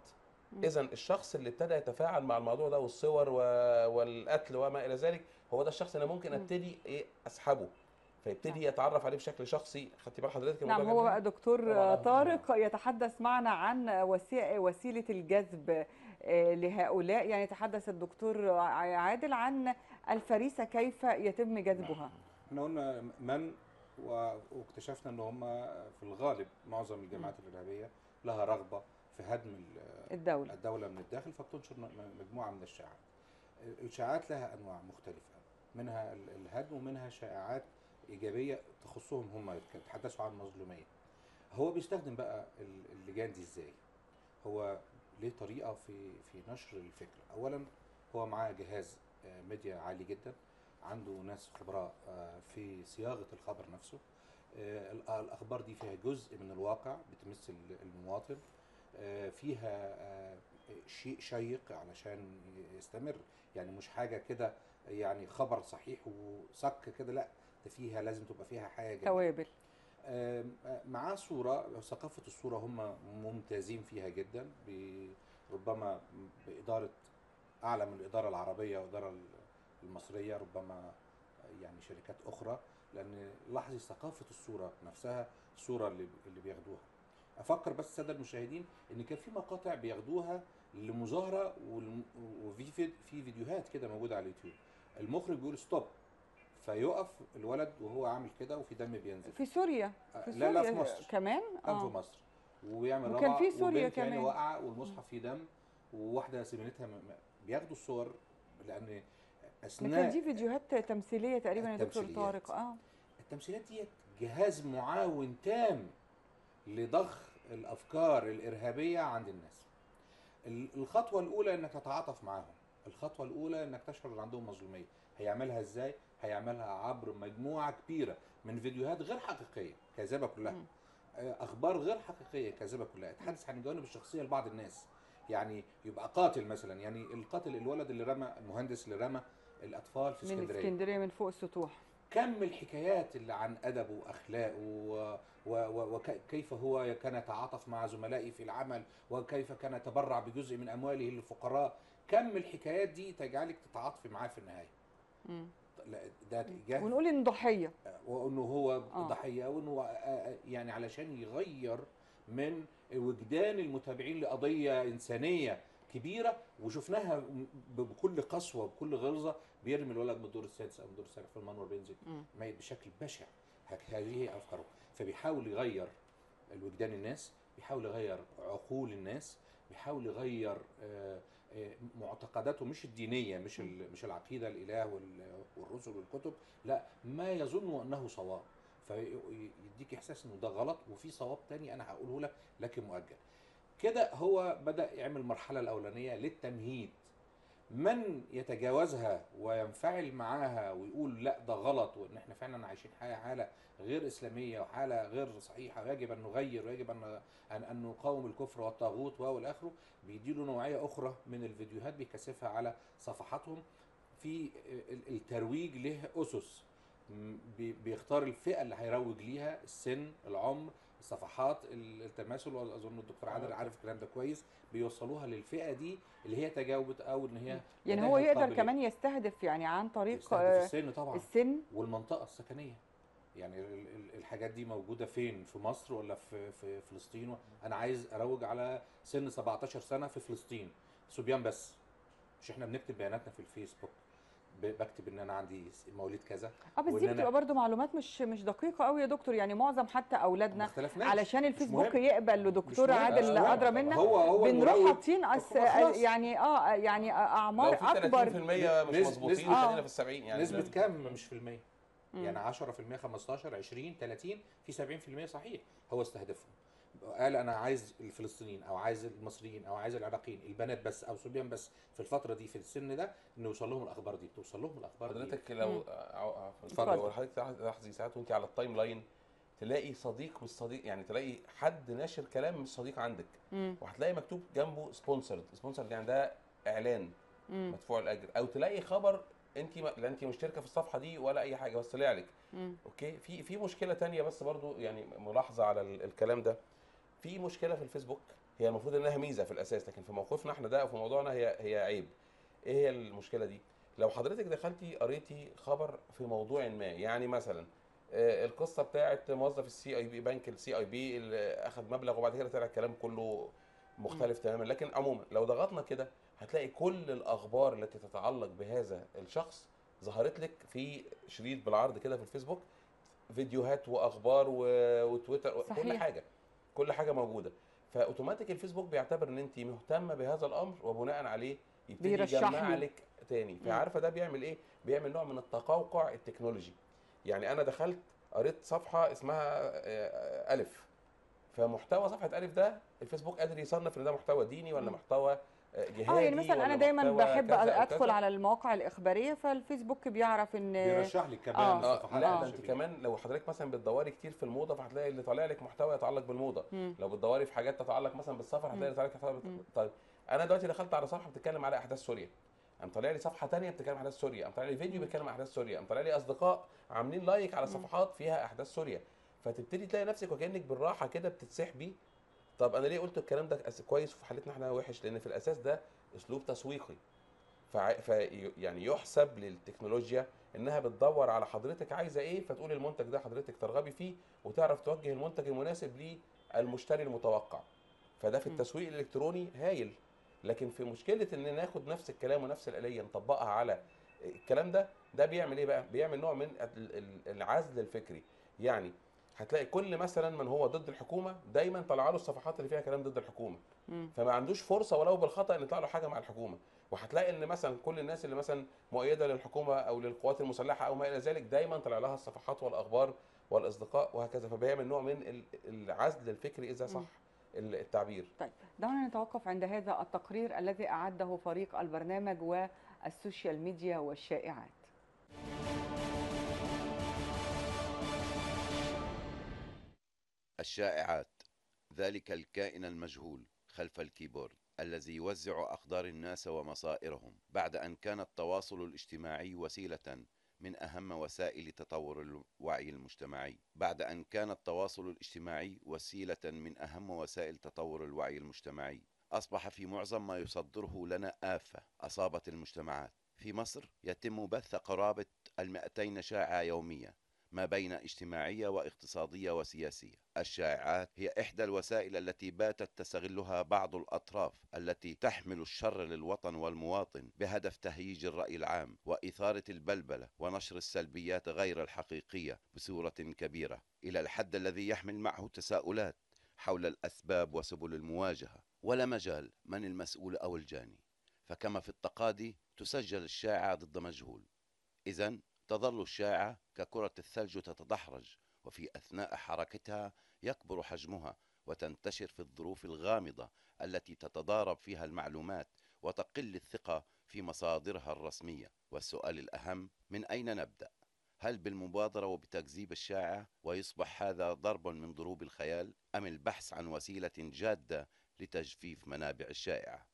مم. اذا الشخص اللي ابتدى يتفاعل مع الموضوع ده والصور و... والقتل وما الى ذلك هو ده الشخص اللي ممكن مم. ابتدي ايه اسحبه فيبتدي يتعرف عليه بشكل شخصي خدتي بال حضرتك نعم الموضوع هو جميل؟ بقى دكتور طبعاً. طارق يتحدث معنا عن وسي- وسيلة الجذب آه، لهؤلاء يعني تحدث الدكتور عادل عن الفريسة كيف يتم جذبها احنا قلنا من و- واكتشفنا ان هم في الغالب معظم الجماعات الارهابيه لها رغبه في هدم ال- الدولة الدوله من الداخل فبتنشر م- مجموعه من الشائعات. الشائعات لها انواع مختلفه منها ال- الهدم ومنها شائعات ايجابيه تخصهم هم يتحدثوا عن المظلوميه. هو بيستخدم بقى ال- اللجان دي ازاي؟ هو ليه طريقه في في نشر الفكره. اولا هو معاه جهاز آه، ميديا عالي جدا عنده ناس خبراء آه، في صياغه الخبر نفسه آه، ال- الاخبار دي فيها جزء من الواقع بتمس ال- المواطن آه، فيها آه، شيء شيق علشان يستمر يعني مش حاجه كده يعني خبر صحيح وصك كده لا ده فيها لازم تبقى فيها حاجه توابل آم، آه، معاه صورة ثقافة الصورة هم ممتازين فيها جدا ب- ربما بإدارة أعلى من الإدارة العربية والإدارة ال- المصرية ربما يعني شركات أخرى لأن لاحظي ثقافة الصورة نفسها الصورة اللي اللي بياخدوها أفكر بس السادة المشاهدين إن كان في مقاطع بياخدوها لمظاهرة والم- وفي في في فيديوهات كده موجودة على اليوتيوب المخرج بيقول ستوب فيقف الولد وهو عامل كده وفي دم بينزل في سوريا في لا لا في سوريا مصر كمان قام في اه مصر ويعمل وكان ربع في سوريا وبنت يعني كمان. واقعه والمصحف فيه دم وواحده سمنتها م- م- بياخدوا الصور لان ده اثناء كان دي فيديوهات تمثيلية تقريبا يا دكتور التمثيليات. طارق اه التمثيلات ديت جهاز معاون تام لضخ الافكار الارهابيه عند الناس ال- الخطوه الاولى انك تتعاطف معاهم الخطوه الاولى انك تشعر ان عندهم مظلوميه هيعملها ازاي هيعملها عبر مجموعه كبيره من فيديوهات غير حقيقيه كاذبه كلها مم. آه، اخبار غير حقيقيه كاذبه كلها اتحدث عن الجوانب الشخصيه لبعض الناس يعني يبقى قاتل مثلا يعني القاتل الولد اللي رمى المهندس اللي رمى الاطفال في من اسكندريه اسكندرية من فوق السطوح كم الحكايات اللي عن ادبه واخلاقه و- و- وكيف هو كان يتعاطف مع زملائه في العمل وكيف كان يتبرع بجزء من امواله للفقراء كم الحكايات دي تجعلك تتعاطفي معاه في النهايه مم. لا، ده جه ونقول ان ضحية وانه هو آه. ضحيه وانه آه، آه، يعني علشان يغير من وجدان المتابعين لقضيه انسانيه كبيره وشفناها ب- بكل قسوه وبكل غلظه بيرمي الولد من الدور السادس او من الدور السابع في المنور بينزل مم. ميت بشكل بشع هك- هذه هي افكاره فبيحاول يغير الوجدان الناس بيحاول يغير عقول الناس بيحاول يغير آه، آه، معتقداته مش الدينيه مش ال- مش العقيده الاله وال- والرسل والكتب لا ما يظن انه صواب فيديك احساس انه ده غلط وفي صواب تاني انا هقوله لك لكن مؤجل كده هو بدا يعمل المرحله الاولانيه للتمهيد من يتجاوزها وينفعل معاها ويقول لا ده غلط وان احنا فعلا عايشين حاله حاله غير اسلاميه وحاله غير صحيحه ويجب ان نغير ويجب ان ان, أن نقاوم الكفر والطاغوت والى اخره بيديله نوعيه اخرى من الفيديوهات بيكثفها على صفحاتهم في ال- الترويج له اسس م- بي- بيختار الفئه اللي هيروج ليها السن العمر الصفحات ال- التماثل واظن الدكتور عادل آه. عارف الكلام ده كويس بيوصلوها للفئه دي اللي هي تجاوبت او ان هي يعني لديها هو يقدر القابلية. كمان يستهدف يعني عن طريق يستهدف آه، السن طبعا السن والمنطقه السكنيه يعني ال- ال- الحاجات دي موجوده فين في مصر ولا في في فلسطين انا عايز اروج على سن 17 سنه في فلسطين صبيان بس مش احنا بنكتب بياناتنا في الفيسبوك ب- بكتب ان انا عندي س- مواليد كذا اه بس وإن دي أنا- بتبقى برضو معلومات مش مش دقيقة قوي يا دكتور يعني معظم حتى ما اولادنا اختلفناش علشان الفيسبوك مهم. يقبل مش لدكتور مهم. عادل آه، ادرى منا هو هو بنروح المروج. حاطين أس... طب خلاص. يعني اه يعني لو اعمار في 30% اكبر مش نسبة- مظبوطين نسبة- خلينا في ال 70 يعني نسبه كام مش في المية مم. يعني 10% 15 20 30 في 70% صحيح هو استهدفهم قال انا عايز الفلسطينيين او عايز المصريين او عايز العراقيين البنات بس او صبيان بس في الفتره دي في السن ده انه يوصل لهم الاخبار دي بتوصل لهم الاخبار دي حضرتك لو مم. عفوا اتفضل. لو حضرتك تلاحظي ساعات وانت على التايم لاين تلاقي صديق مش صديق يعني تلاقي حد ناشر كلام مش صديق عندك مم. وهتلاقي مكتوب جنبه سبونسرد سبونسرد يعني ده اعلان مم. مدفوع الاجر او تلاقي خبر انت ما لا انت مشتركه في الصفحه دي ولا اي حاجه بس طلع لك مم. اوكي في في مشكله تانية بس برضو يعني ملاحظه على ال- الكلام ده في مشكله في الفيسبوك هي المفروض انها ميزه في الاساس لكن في موقفنا احنا ده او في موضوعنا هي هي عيب ايه هي المشكله دي لو حضرتك دخلتي قريتي خبر في موضوع ما يعني مثلا آه، القصه بتاعت موظف السي اي بي بنك السي اي بي اللي اخذ مبلغ وبعد كده طلع الكلام كله مختلف تماما لكن عموما لو ضغطنا كده هتلاقي كل الاخبار التي تتعلق بهذا الشخص ظهرت لك في شريط بالعرض كده في الفيسبوك فيديوهات واخبار و- وتويتر كل صحيح. حاجه كل حاجه موجوده فاوتوماتيك الفيسبوك بيعتبر ان انت مهتمه بهذا الامر وبناء عليه يبتدي بيرشح يجمع لي. لك تاني فعارفه ده بيعمل ايه بيعمل نوع من التقوقع التكنولوجي يعني انا دخلت قريت صفحه اسمها آه، الف فمحتوى صفحه الف ده الفيسبوك قادر يصنف ان ده محتوى ديني ولا مم. محتوى آه، جهادي اه يعني مثلا ولا انا دايما محتوى بحب كذا أو ادخل كذا. على المواقع الاخباريه فالفيسبوك بيعرف ان بيرشح لي كمان آه. اه صفحات لا آه. ده انت كمان لو حضرتك مثلا بتدوري كتير في الموضه فهتلاقي اللي طالع لك محتوى يتعلق بالموضه مم. لو بتدوري في حاجات تتعلق مثلا بالسفر هتلاقي اللي طالع لك محتوى مم. بت- طيب انا دلوقتي دخلت على صفحه بتتكلم على احداث سوريا قام طالع لي صفحه تانية بتتكلم على احداث سوريا قام طالع لي فيديو مم. بيتكلم على احداث سوريا قام طالع لي اصدقاء عاملين لايك على مم. صفحات فيها احداث سوريا فتبتدي تلاقي نفسك وكانك بالراحه كده بتتسحبي طب انا ليه قلت الكلام ده أس- كويس وفي حالتنا احنا وحش لان في الاساس ده اسلوب تسويقي فع... ف يعني يحسب للتكنولوجيا انها بتدور على حضرتك عايزه ايه فتقول المنتج ده حضرتك ترغبي فيه وتعرف توجه المنتج المناسب للمشتري المتوقع فده في مم. التسويق الالكتروني هايل لكن في مشكله ان ناخد نفس الكلام ونفس الاليه نطبقها على الكلام ده ده بيعمل ايه بقى بيعمل نوع من ال- ال- العزل الفكري يعني هتلاقي كل مثلا من هو ضد الحكومه دايما طالعه له الصفحات اللي فيها كلام ضد الحكومه مم. فما عندوش فرصه ولو بالخطا ان يطلع له حاجه مع الحكومه وهتلاقي ان مثلا كل الناس اللي مثلا مؤيده للحكومه او للقوات المسلحه او ما الى ذلك دايما طلع لها الصفحات والاخبار والاصدقاء وهكذا فبيعمل نوع من ال- العزل الفكري اذا صح مم. ال- التعبير طيب دعونا نتوقف عند هذا التقرير الذي اعده فريق البرنامج والسوشيال ميديا والشائعات الشائعات ذلك الكائن المجهول خلف الكيبورد الذي يوزع أقدار الناس ومصائرهم بعد أن كان التواصل الاجتماعي وسيلة من أهم وسائل تطور الوعي المجتمعي بعد أن كان التواصل الاجتماعي وسيلة من أهم وسائل تطور الوعي المجتمعي أصبح في معظم ما يصدره لنا آفة أصابت المجتمعات في مصر يتم بث قرابة المئتين شائعة يوميا ما بين اجتماعية واقتصادية وسياسية. الشائعات هي إحدى الوسائل التي باتت تستغلها بعض الأطراف التي تحمل الشر للوطن والمواطن بهدف تهييج الرأي العام وإثارة البلبلة ونشر السلبيات غير الحقيقية بصورة كبيرة إلى الحد الذي يحمل معه تساؤلات حول الأسباب وسبل المواجهة ولا مجال من المسؤول أو الجاني فكما في التقاضي تسجل الشائعة ضد مجهول إذا تظل الشائعة ككرة الثلج تتدحرج وفي أثناء حركتها يكبر حجمها وتنتشر في الظروف الغامضة التي تتضارب فيها المعلومات وتقل الثقة في مصادرها الرسمية والسؤال الأهم من أين نبدأ؟ هل بالمبادرة وبتكذيب الشائعة ويصبح هذا ضرب من ضروب الخيال أم البحث عن وسيلة جادة لتجفيف منابع الشائعة؟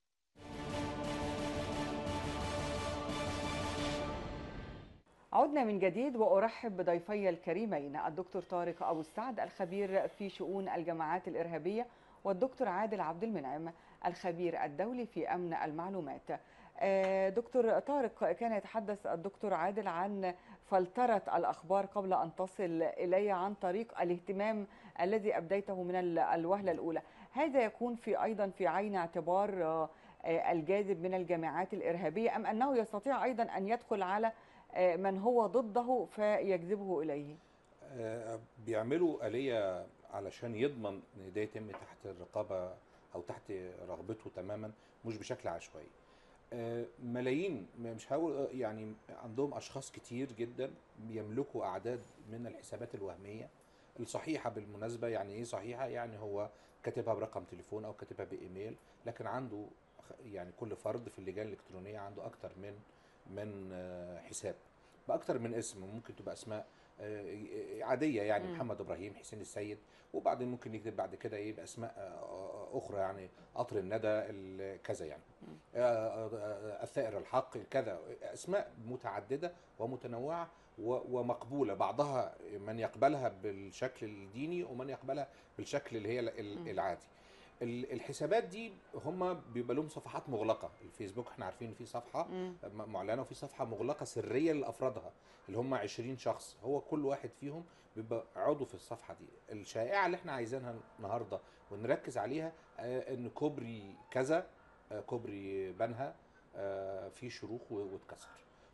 عدنا من جديد وارحب بضيفي الكريمين الدكتور طارق ابو السعد الخبير في شؤون الجماعات الارهابيه والدكتور عادل عبد المنعم الخبير الدولي في امن المعلومات. آه، دكتور طارق كان يتحدث الدكتور عادل عن فلتره الاخبار قبل ان تصل الي عن طريق الاهتمام الذي ابديته من ال- الوهله الاولى. هذا يكون في ايضا في عين اعتبار آه، آه، الجاذب من الجماعات الارهابيه ام انه يستطيع ايضا ان يدخل على آه، من هو ضده فيجذبه اليه آه، بيعملوا آلية علشان يضمن ان ده يتم تحت الرقابة او تحت رغبته تماما مش بشكل عشوائي آه، ملايين مش هقول يعني عندهم اشخاص كتير جدا يملكوا اعداد من الحسابات الوهمية الصحيحة بالمناسبة يعني ايه صحيحة يعني هو كاتبها برقم تليفون او كاتبها بايميل لكن عنده خ- يعني كل فرد في اللجان الالكترونية عنده اكتر من من آه، حساب باكتر من اسم ممكن تبقى اسماء آه، عاديه يعني مم. محمد ابراهيم حسين السيد وبعدين ممكن يكتب بعد كده يبقى اسماء آه، اخرى يعني قطر الندى ال- كذا يعني مم. آه، آه، آه، الثائر الحق كذا اسماء متعدده ومتنوعه و- ومقبوله بعضها من يقبلها بالشكل الديني ومن يقبلها بالشكل اللي هي ال- ال- مم. العادي ال- الحسابات دي هم بيبقى لهم صفحات مغلقه الفيسبوك احنا عارفين ان في صفحه مم. م- معلنه وفي صفحه مغلقه سريه لافرادها اللي هم 20 شخص هو كل واحد فيهم بيبقى عضو في الصفحه دي الشائعه اللي احنا عايزينها النهارده ونركز عليها آه، ان كوبري كذا آه، كوبري بنها آه، فيه شروخ و- واتكسر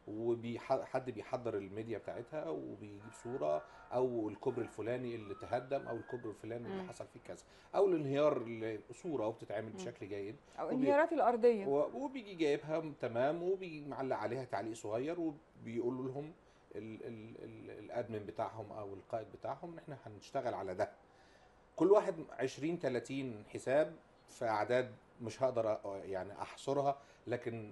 وحد بيحضر الميديا بتاعتها وبيجيب صوره او الكوبري الفلاني اللي تهدم او الكوبري الفلاني اللي مم. حصل فيه كذا او الانهيار اللي صوره وبتتعمل بشكل جيد او وبي- انهيارات الارضيه و- وبيجي جايبها م- تمام وبيجي معلق عليها تعليق صغير وبيقولوا لهم ال ال ال الادمن بتاعهم او القائد بتاعهم ان احنا هنشتغل على ده كل واحد 20 30 حساب في اعداد مش هقدر أ- يعني احصرها لكن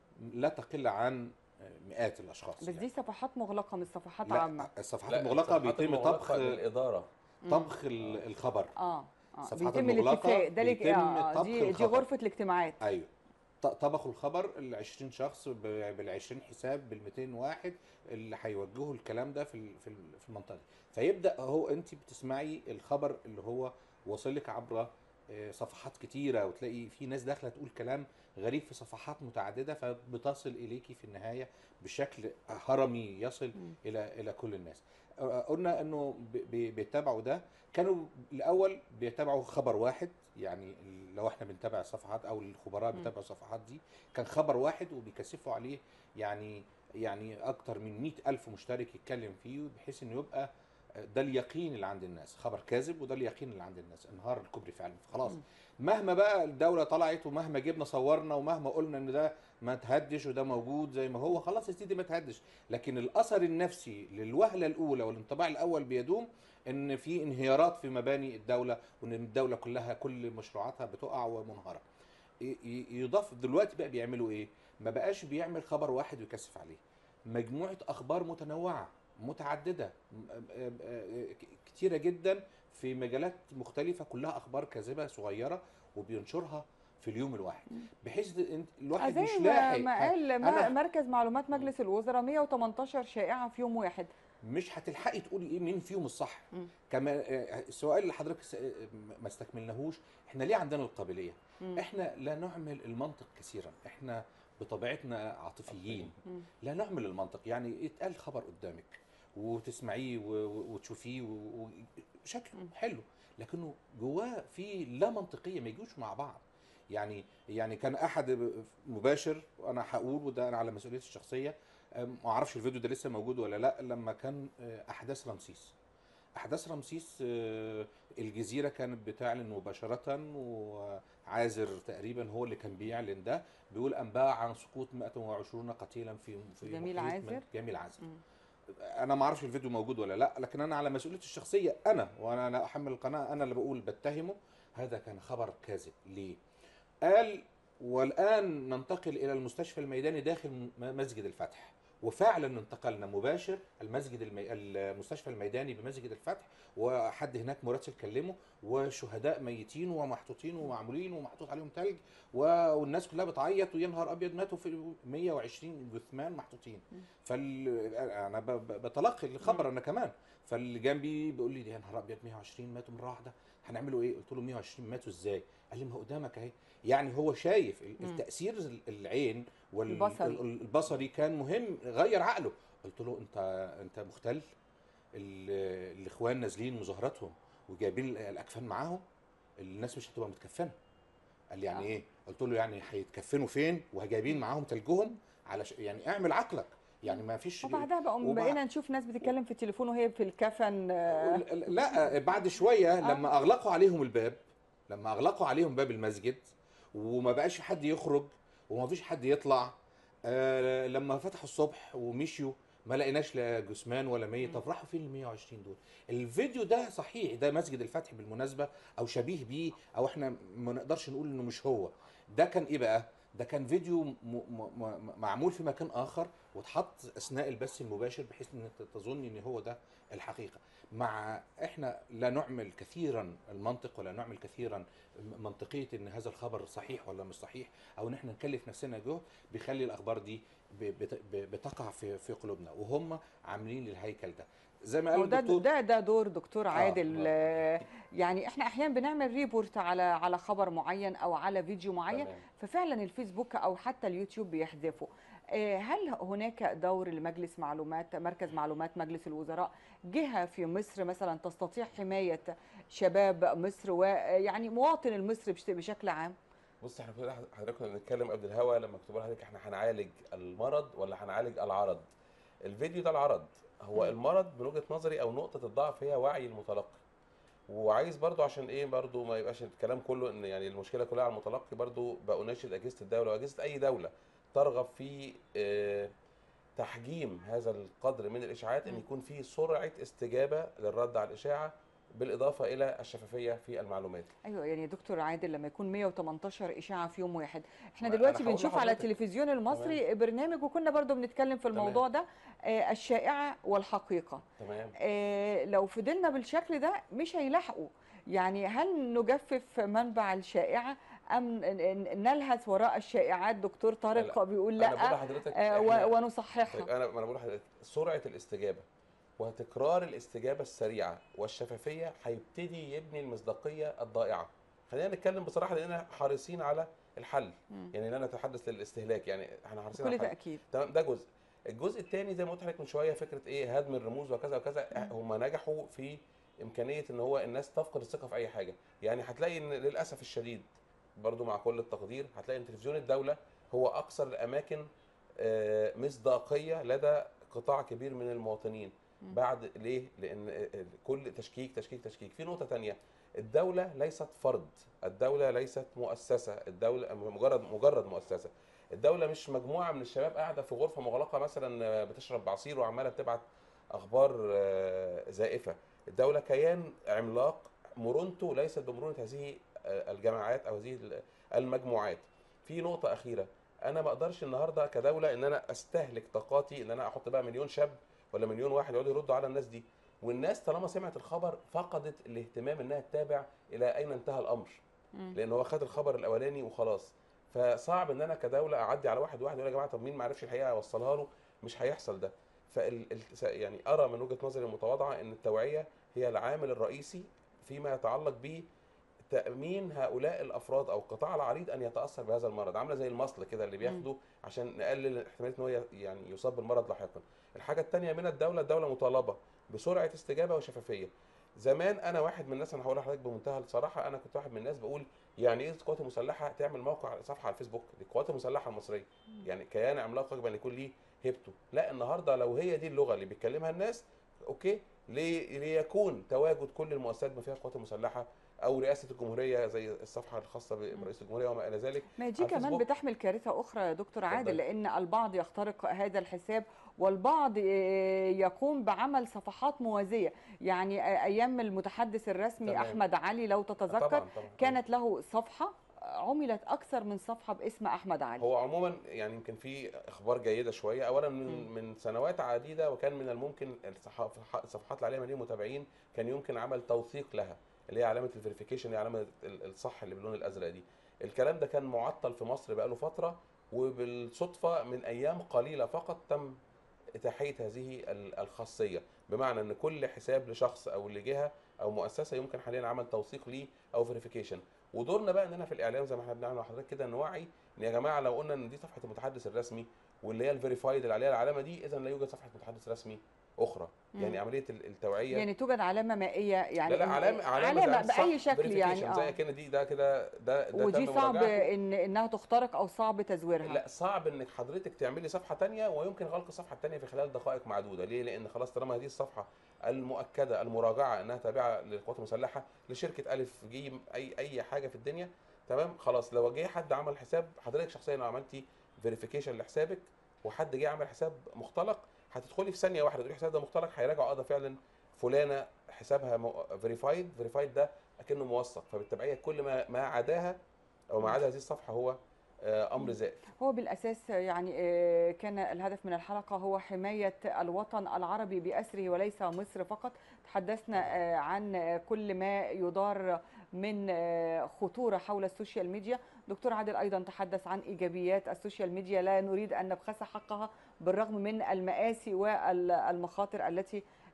لا تقل عن مئات الاشخاص بس يعني. دي صفحات مغلقه مش صفحات لا عامه الصفحات لا، المغلقه الصفحات بيتم المغلقة طبخ للاداره مم. طبخ ال- الخبر اه اه الصفحات بيتم المغلقة الاتفاق ده لك بيتم آه طبخ دي دي الخبر. غرفه الاجتماعات ايوه ط- طبخوا الخبر ال 20 شخص بال 20 حساب بال 200 واحد اللي هيوجهوا الكلام ده في ال- في ال- في المنطقه دي فيبدا هو انت بتسمعي الخبر اللي هو واصل لك عبر آه، صفحات كتيره وتلاقي في ناس داخله تقول كلام غريب في صفحات متعدده فبتصل اليكي في النهايه بشكل هرمي يصل مم. الى الى كل الناس آه، قلنا انه ب- ب- بيتبعوا ده كانوا الاول بيتبعوا خبر واحد يعني لو احنا بنتابع الصفحات او الخبراء مم. بيتابعوا الصفحات دي كان خبر واحد وبيكثفوا عليه يعني يعني اكتر من مئة الف مشترك يتكلم فيه بحيث انه يبقى ده اليقين اللي عند الناس خبر كاذب وده اليقين اللي عند الناس انهار الكوبري فعلا خلاص مم. مهما بقى الدوله طلعت ومهما جبنا صورنا ومهما قلنا ان ده ما تهدش وده موجود زي ما هو خلاص يا سيدي ما تهدش لكن الاثر النفسي للوهله الاولى والانطباع الاول بيدوم ان في انهيارات في مباني الدوله وان الدوله كلها كل مشروعاتها بتقع ومنهاره ي- ي- يضاف دلوقتي بقى بيعملوا ايه ما بقاش بيعمل خبر واحد ويكثف عليه مجموعه اخبار متنوعه متعدده م- م- م- كتيره جدا في مجالات مختلفه كلها اخبار كاذبه صغيره وبينشرها في اليوم الواحد بحيث إن الواحد زي مش ما, لاحق ما قال ما أنا- مركز معلومات مجلس الوزراء 118 شائعه في يوم واحد مش هتلحقي تقولي ايه مين فيهم الصح مم. كما آه، السؤال اللي حضرتك س- آه، ما استكملناهوش احنا ليه عندنا القابليه مم. احنا لا نعمل المنطق كثيرا احنا بطبيعتنا عاطفيين مم. لا نعمل المنطق يعني يتقال خبر قدامك وتسمعيه و- و- وتشوفيه و- و- بشكل مم. حلو لكنه جواه في لا منطقيه ما يجوش مع بعض يعني يعني كان احد مباشر وانا هقول وده انا على مسؤوليتي الشخصيه أم، ما اعرفش الفيديو ده لسه موجود ولا لا لما كان آه، احداث رمسيس احداث رمسيس آه، الجزيره كانت بتعلن مباشره وعازر تقريبا هو اللي كان بيعلن ده بيقول انباء عن سقوط 120 قتيلا في في جميل محيط عازر؟ من- جميل عازر مم. انا ما اعرفش الفيديو موجود ولا لا لكن انا على مسؤوليتي الشخصيه انا وانا لا احمل القناه انا اللي بقول بتهمه هذا كان خبر كاذب ليه قال والان ننتقل الى المستشفى الميداني داخل م- مسجد الفتح وفعلا انتقلنا مباشر المسجد المي... المستشفى الميداني بمسجد الفتح وحد هناك مراسل كلمه وشهداء ميتين ومحطوطين ومعمولين ومحطوط عليهم ثلج والناس كلها بتعيط ويا نهار ابيض ماتوا في 120 جثمان محطوطين فال انا ب- ب- بتلقي الخبر انا كمان فاللي جنبي بيقول لي يا نهار ابيض 120 ماتوا مره واحده هنعملوا ايه؟ قلت له 120 ماتوا ازاي؟ قال لي ما هو قدامك اهي يعني هو شايف ال- مم. التاثير ال- العين البصري. والبصري كان مهم غير عقله قلت له انت انت مختل ال- الاخوان نازلين مظاهراتهم وجايبين الاكفان معاهم الناس مش هتبقى متكفنه قال لي يعني آه. ايه قلت له يعني هيتكفنوا فين وجايبين معاهم تلجهم على ش... يعني اعمل عقلك يعني ما فيش وبعدها بقى وبع- بقينا نشوف ناس بتتكلم في التليفون وهي في الكفن آه، لا بعد شويه آه. لما اغلقوا عليهم الباب لما اغلقوا عليهم باب المسجد وما بقاش حد يخرج وما فيش حد يطلع آه لما فتحوا الصبح ومشيوا ما لقيناش لا جثمان ولا ميت طب راحوا فين ال 120 دول الفيديو ده صحيح ده مسجد الفتح بالمناسبه او شبيه بيه او احنا ما نقدرش نقول انه مش هو ده كان ايه بقى ده كان فيديو م م م معمول في مكان اخر واتحط اثناء البث المباشر بحيث ان انت تظن ان هو ده الحقيقه مع احنا لا نعمل كثيرا المنطق ولا نعمل كثيرا منطقيه ان هذا الخبر صحيح ولا مش صحيح او ان احنا نكلف نفسنا جهد بيخلي الاخبار دي ب- بت- ب- بتقع في في قلوبنا وهم عاملين الهيكل ده زي ما هو قال ده الدكتور ده ده دور دكتور عادل آه. آه، يعني احنا احيانا بنعمل ريبورت على على خبر معين او على فيديو معين تمام. ففعلا الفيسبوك او حتى اليوتيوب بيحذفوا آه، هل هناك دور لمجلس معلومات مركز معلومات مجلس الوزراء جهة في مصر مثلا تستطيع حماية شباب مصر ويعني مواطن المصري بش- بشكل عام بص احنا كنا حضرتك كنا بنتكلم قبل الهوا لما كنت بقول لحضرتك احنا هنعالج المرض ولا هنعالج العرض الفيديو ده العرض هو مم. المرض من وجهة نظري او نقطة الضعف هي وعي المتلقي وعايز برضو عشان ايه برضو ما يبقاش الكلام كله ان يعني المشكله كلها على المتلقي برضو بأناشد اجهزه الدوله واجهزه اي دوله ترغب في آه، تحجيم هذا القدر من الاشاعات ان مم. يكون في سرعه استجابه للرد على الاشاعه بالاضافه الى الشفافيه في المعلومات ايوه يعني دكتور عادل لما يكون 118 اشاعه في يوم واحد احنا ما دلوقتي أنا هقول بنشوف على لحضرتك. التلفزيون المصري برنامج وكنا برضو بنتكلم في الموضوع ده آه، الشائعه والحقيقه تمام آه، لو فضلنا بالشكل ده مش هيلاحقوا يعني هل نجفف منبع الشائعه ام ن- ن- نلهث وراء الشائعات دكتور طارق بيقول انا بقول لا لحضرتك آه، و- إحنا- طيب ونصححها انا ما انا بقول لحضرتك سرعه الاستجابه وتكرار الاستجابه السريعه والشفافيه هيبتدي يبني المصداقيه الضائعه خلينا نتكلم بصراحه لاننا حريصين على الحل مم. يعني لا نتحدث للاستهلاك يعني احنا حريصين على بكل الحل تاكيد تمام ده جزء الجزء الثاني زي ما قلت لحضرتك من شويه فكره ايه هدم الرموز وكذا وكذا هم نجحوا في امكانيه ان هو الناس تفقد الثقه في اي حاجه يعني هتلاقي ان للاسف الشديد برضو مع كل التقدير هتلاقي ان تلفزيون الدوله هو اكثر الاماكن آه، مصداقيه لدى قطاع كبير من المواطنين مم. بعد ليه لان آه، آه، كل تشكيك تشكيك تشكيك في نقطه تانية الدوله ليست فرد الدوله ليست مؤسسه الدوله مجرد مجرد مؤسسه الدوله مش مجموعه من الشباب قاعده في غرفه مغلقه مثلا آه، بتشرب عصير وعماله بتبعت اخبار آه، زائفه الدوله كيان عملاق مرونته ليست بمرونه هذه آه، الجماعات او هذه المجموعات في نقطه اخيره انا ما اقدرش النهارده كدوله ان انا استهلك طاقاتي ان انا احط بقى مليون شاب ولا مليون واحد يقعدوا يردوا على الناس دي والناس طالما سمعت الخبر فقدت الاهتمام انها تتابع الى اين انتهى الامر مم. لان هو خد الخبر الاولاني وخلاص فصعب ان انا كدوله اعدي على واحد واحد يقول يا جماعه طب مين ما عرفش الحقيقه اوصلها له مش هيحصل ده فال ال- يعني ارى من وجهه نظري المتواضعه ان التوعيه هي العامل الرئيسي فيما يتعلق ب تامين هؤلاء الافراد او القطاع العريض ان يتاثر بهذا المرض عامله زي المصل كده اللي بياخده عشان نقلل احتماليه ان هو ي- يعني يصاب بالمرض لاحقا الحاجه الثانيه من الدوله الدوله مطالبه بسرعه استجابه وشفافيه زمان انا واحد من الناس انا هقول لحضرتك بمنتهى الصراحه انا كنت واحد من الناس بقول يعني ايه القوات المسلحه تعمل موقع صفحه على الفيسبوك دي القوات المسلحه المصريه يعني كيان عملاق يجب ان يكون ليه هيبته لا النهارده لو هي دي اللغه اللي بيتكلمها الناس اوكي لي- ليكون تواجد كل المؤسسات ما فيها القوات المسلحه او رئاسه الجمهوريه زي الصفحه الخاصه برئيس الجمهوريه وما الى ذلك ما دي على كمان الفيسبوك. بتحمل كارثة أخرى يا دكتور عادل اتفضلي. لأن البعض يخترق هذا الحساب والبعض آه، يقوم بعمل صفحات موازية يعني آه، أيام المتحدث الرسمي تمام. أحمد علي لو تتذكر طبعا طبعا كانت له صفحة عملت أكثر من صفحة باسم أحمد علي هو عموما يعني يمكن في اخبار جيده شويه اولا من مم. من سنوات عديده وكان من الممكن الصحف- الصفحات اللي عليها مليون متابعين كان يمكن عمل توثيق لها اللي هي علامه الفيريفيكيشن اللي هي علامه ال- الصح اللي باللون الازرق دي الكلام ده كان معطل في مصر بقاله فتره وبالصدفه من ايام قليله فقط تم اتاحيه هذه ال- الخاصيه بمعنى ان كل حساب لشخص او لجهه او مؤسسه يمكن حاليا عمل توثيق ليه او فيريفيكيشن ودورنا بقى اننا في الاعلام زي ما احنا بنعمل مع حضرتك كده نوعي ان يا جماعه لو قلنا ان دي صفحه المتحدث الرسمي واللي هي الفيريفايد اللي عليها العلامه دي اذا لا يوجد صفحه متحدث رسمي اخرى مم. يعني عمليه ال- التوعيه يعني توجد علامة مائية يعني لا لا إن- علامه علامه, علامة زي بأي الصح شكل يعني verification، زي آه. كده دي ده كده ده ده ودي تم صعب مراجعته. إن إنها تخترق أو صعب تزويرها لا صعب انك حضرتك تعملي صفحه تانية ويمكن غلق الصفحه التانية في خلال دقائق معدوده ليه لان خلاص طالما هذه الصفحه المؤكده المراجعه انها تابعه للقوات المسلحه لشركه الف جيم اي اي حاجه في الدنيا تمام خلاص لو جه حد عمل حساب حضرتك شخصيا لو عملتي فيريفيكيشن لحسابك وحد جه عمل حساب مختلق هتدخلي في ثانيه واحده تقولي الحساب ده مختلق هيراجعوا اه ده فعلا فلانه حسابها فيريفايد فيريفايد ده اكنه موثق فبالتبعيه كل ما ما عداها او ما عدا هذه الصفحه هو آه، امر زائف هو بالأساس يعني آه، كان الهدف من الحلقة هو حماية الوطن العربي بأسره وليس مصر فقط تحدثنا آه، عن آه، كل ما يدار من آه، خطورة حول السوشيال ميديا دكتور عادل أيضا تحدث عن إيجابيات السوشيال ميديا لا نريد أن نبخس حقها بالرغم من المآسي والمخاطر التي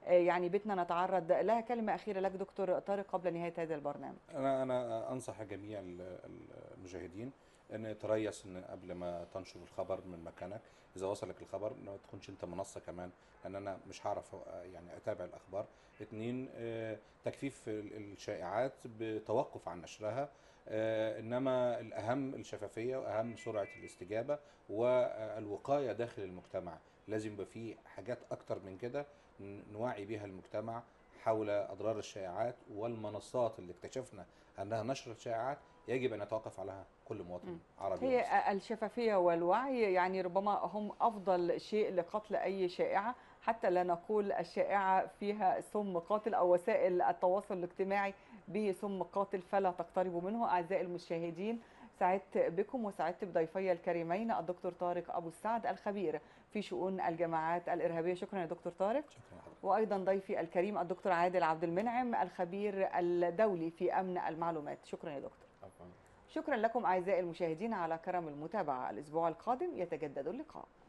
آه، يعني بيتنا نتعرض لها كلمة أخيرة لك دكتور طارق قبل نهاية هذا البرنامج انا انا انصح جميع ال- ال- المشاهدين ان تريث ان قبل ما تنشر الخبر من مكانك اذا وصلك الخبر ما تكونش انت منصه كمان لان انا مش هعرف آه، يعني اتابع الاخبار اتنين آه، تكثيف ال- الشائعات بتوقف عن نشرها آه، انما الاهم الشفافيه واهم سرعه الاستجابه والوقايه داخل المجتمع لازم يبقى في حاجات اكتر من كده ن- نوعي بيها المجتمع حول اضرار الشائعات والمنصات اللي اكتشفنا انها نشرت شائعات يجب ان يتوقف عليها كل مواطن مم. عربي ومصري. هي الشفافية والوعي يعني ربما هم أفضل شيء لقتل أي شائعة حتى لا نقول الشائعة فيها سم قاتل أو وسائل التواصل الاجتماعي به سم قاتل فلا تقتربوا منه أعزائي المشاهدين سعدت بكم وسعدت بضيفي الكريمين الدكتور طارق أبو السعد الخبير في شؤون الجماعات الإرهابية شكرا يا دكتور طارق شكرا لحضرتك وأيضا ضيفي الكريم الدكتور عادل عبد المنعم الخبير الدولي في أمن المعلومات شكرا يا دكتور عفواً. شكرا لكم أعزائي المشاهدين على كرم المتابعة الأسبوع القادم يتجدد اللقاء